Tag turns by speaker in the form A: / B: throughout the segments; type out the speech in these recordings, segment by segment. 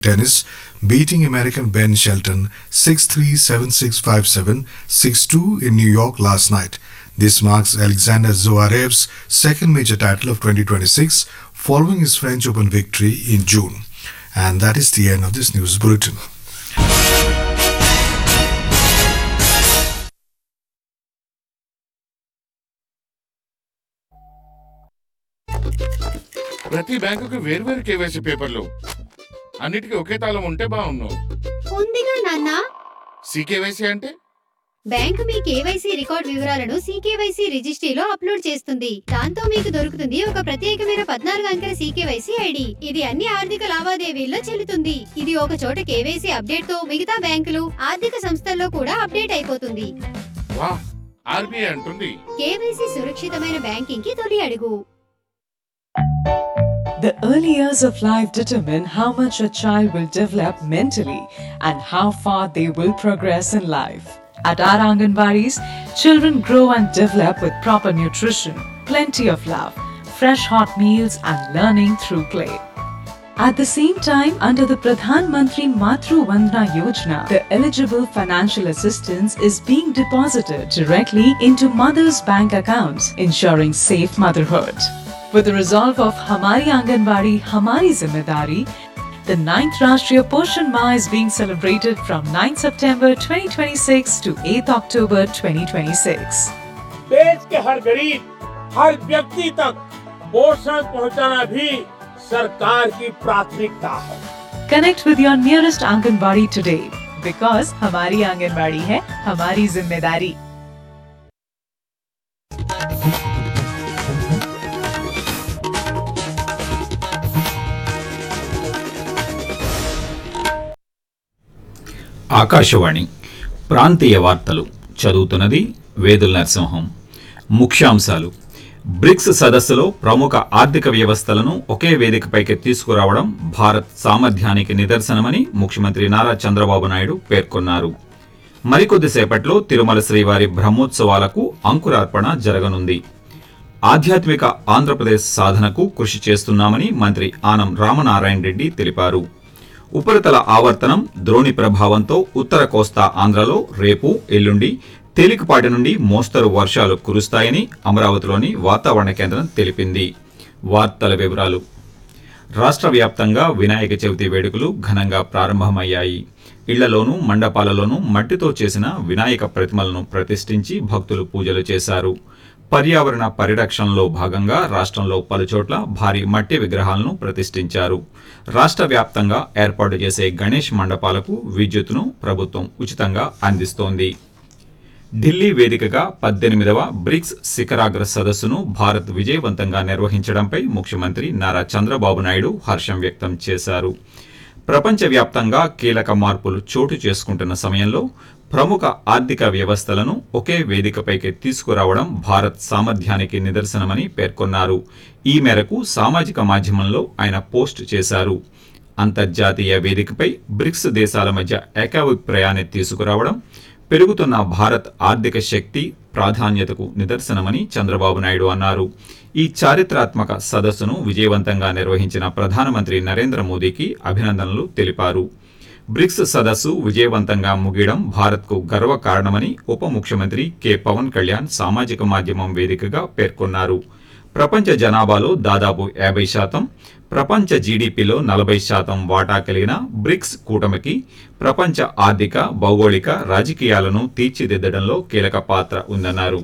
A: tennis, beating American Ben Shelton 6-3, 7-6, 5-7, 6-2 in New York last night. This marks Alexander Zoarev's second major title of 2026 following his French Open victory in June. And that is the end of this news bulletin.
B: ప్రతి బ్యాంకుకి వేర్వేరు KYC పేపర్లు అన్నిటికీ ఒకే తాళం ఉంటే బాగుండు
C: ఉందిగా నాన్న
B: సీకేవైసీ అంటే
C: బ్యాంకు మీ కేవైసీ రికార్డ్ వివరాలను సీకేవైసీ రిజిస్ట్రీలో అప్లోడ్ చేస్తుంది దాంతో మీకు దొరుకుతుంది ఒక ప్రత్యేకమైన పద్నాలుగు అంకెల సీకేవైసీ ఐడి ఇది అన్ని ఆర్థిక లావాదేవీల్లో చెల్లుతుంది ఇది ఒక చోట కేవైసీ అప్డేట్ తో మిగతా బ్యాంకులు ఆర్థిక సంస్థల్లో కూడా అప్డేట్ అయిపోతుంది
B: వా ఆర్బీఐ అంటుంది
C: కేవైసీ సురక్షితమైన బ్యాంకింగ్ కి తొలి అడుగు
D: The early years of life determine how much a child will develop mentally and how far they will progress in life. At our Anganwadis, children grow and develop with proper nutrition, plenty of love, fresh hot meals, and learning through play. At the same time, under the Pradhan Mantri Matru Vandana Yojana, the eligible financial assistance is being deposited directly into mothers' bank accounts, ensuring safe motherhood. With the resolve of Hamari Anganwadi, Hamari Zimmedari, the 9th Rashtriya Poshan Ma is being celebrated from 9 September 2026 to 8 October 2026.
E: देश के हर गरीब हर व्यक्ति तक पोषण पहुंचाना भी सरकार की प्राथमिकता है
D: Connect with your nearest Anganwadi today because Hamari Anganwadi hai Hamari Zimmedari.
F: Akashvani ప్రాంతీయ వార్తలు చదువుతున్నది వేదుల నరసింహం ముఖ్యాంశాలు బ్రిక్స్ సదస్సులో ప్రముఖ ఆర్థిక వ్యవస్థలను ఒకే వేదికపైకి తీసుకురావడం భారత్ సామర్థ్యానికి నిదర్శనమని ముఖ్యమంత్రి నారా చంద్రబాబు నాయుడు పేర్కొన్నారు మరికొద్దిసేపట్లో తిరుమల శ్రీవారి బ్రహ్మోత్సవాలకు అంకురార్పణ జరగనుంది ఆధ్యాత్మిక ఆంధ్రప్రదేశ్ సాధనకు కృషి చేస్తున్నామని మంత్రి ఆనం రామనారాయణ రెడ్డి తెలిపారు ఉపరితల ఆవర్తనం ద్రోణి ప్రభావంతో ఉత్తర కోస్తా ఆంధ్రలో రేపు ఎల్లుండి తేలికపాటి నుండి మోస్తరు వర్షాలు కురుస్తాయని అమరావతిలోని వాతావరణ కేంద్రం తెలిపింది వార్తల వివరాలు రాష్ట్ర వ్యాప్తంగా వినాయక చవితి వేడుకలు ఘనంగా ప్రారంభమయ్యాయి ఇళ్లలోనూ మండపాలలోనూ మట్టితో చేసిన వినాయక ప్రతిమలను ప్రతిష్ఠించి భక్తులు పూజలు చేశారు పర్యావరణ పరిరక్షణలో భాగంగా రాష్ట్రంలో పలుచోట్ల భారీ మట్టి విగ్రహాలను ప్రతిష్ఠించారు రాష్ట్ర వ్యాప్తంగా ఏర్పాటు చేసే గణేష్ మండపాలకు విద్యుత్తును ప్రభుత్వం ఉచితంగా అందిస్తోంది ఢిల్లీ వేదికగా పద్దెనిమిదవ బ్రిక్స్ శిఖరాగ్ర సదస్సును భారత్ విజయవంతంగా నిర్వహించడంపై ముఖ్యమంత్రి నారా చంద్రబాబు నాయుడు హర్షం వ్యక్తం చేశారు ప్రపంచవ్యాప్తంగా కీలక మార్పులు చోటు చేసుకుంటున్న సమయంలో ప్రముఖ ఆర్థిక వ్యవస్థలను ఒకే వేదికపైకి తీసుకురావడం భారత్ సామర్థ్యానికి నిదర్శనమని పేర్కొన్నారు ఈ మేరకు సామాజిక మాధ్యమంలో ఆయన పోస్ట్ చేశారు అంతర్జాతీయ వేదికపై బ్రిక్స్ దేశాల మధ్య ఏకాభిప్రాయాన్ని తీసుకురావడం పెరుగుతున్న భారత్ ఆర్థిక శక్తి ప్రాధాన్యతకు నిదర్శనమని చంద్రబాబు నాయుడు అన్నారు ఈ చారిత్రాత్మక సదస్సును విజయవంతంగా నిర్వహించిన ప్రధానమంత్రి నరేంద్ర మోదీకి అభినందనలు తెలిపారు బ్రిక్స్ సదస్సు విజయవంతంగా ముగియడం భారత్కు గర్వకారణమని ఉప ముఖ్యమంత్రి కె పవన్ కళ్యాణ్ సామాజిక మాధ్యమం వేదికగా పేర్కొన్నారు ప్రపంచ జనాభాలో దాదాపు యాభై శాతం ప్రపంచ జీడిపిలో నలభై శాతం వాటా కలిగిన బ్రిక్స్ కూటమికి ప్రపంచ ఆర్థిక భౌగోళిక రాజకీయాలను తీర్చిదిద్దడంలో కీలక పాత్ర ఉందన్నారు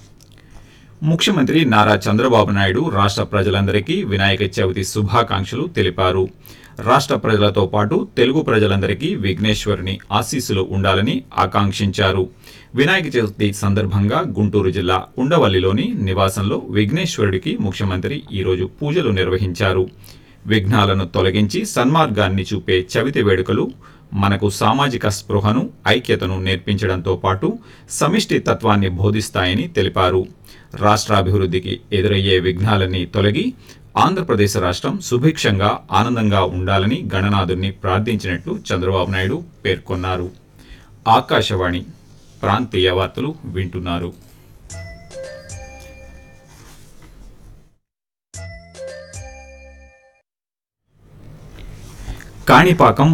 F: ముఖ్యమంత్రి నారా చంద్రబాబు నాయుడు రాష్ట్ర ప్రజలందరికీ వినాయక చవితి శుభాకాంక్షలు తెలిపారు రాష్ట్ర ప్రజలతో పాటు తెలుగు ప్రజలందరికీ విఘ్నేశ్వరుని ఆశీస్సులు ఉండాలని ఆకాంక్షించారు వినాయక చవితి సందర్భంగా గుంటూరు జిల్లా ఉండవల్లిలోని నివాసంలో విఘ్నేశ్వరుడికి ముఖ్యమంత్రి ఈరోజు పూజలు నిర్వహించారు విఘ్నాలను తొలగించి సన్మార్గాన్ని చూపే చవితి వేడుకలు మనకు సామాజిక స్పృహను ఐక్యతను నేర్పించడంతో పాటు సమిష్టి తత్వాన్ని బోధిస్తాయని తెలిపారు రాష్ట్రాభివృద్ధికి ఎదురయ్యే విఘ్నాలన్నీ తొలగి ఆంధ్రప్రదేశ్ రాష్ట్రం సుభిక్షంగా ఆనందంగా ఉండాలని గణనాథుని ప్రార్థించినట్లు చంద్రబాబు నాయుడు పేర్కొన్నారు ఆకాశవాణి ప్రాంతీయ వార్తలు వింటున్నారు కాణిపాకం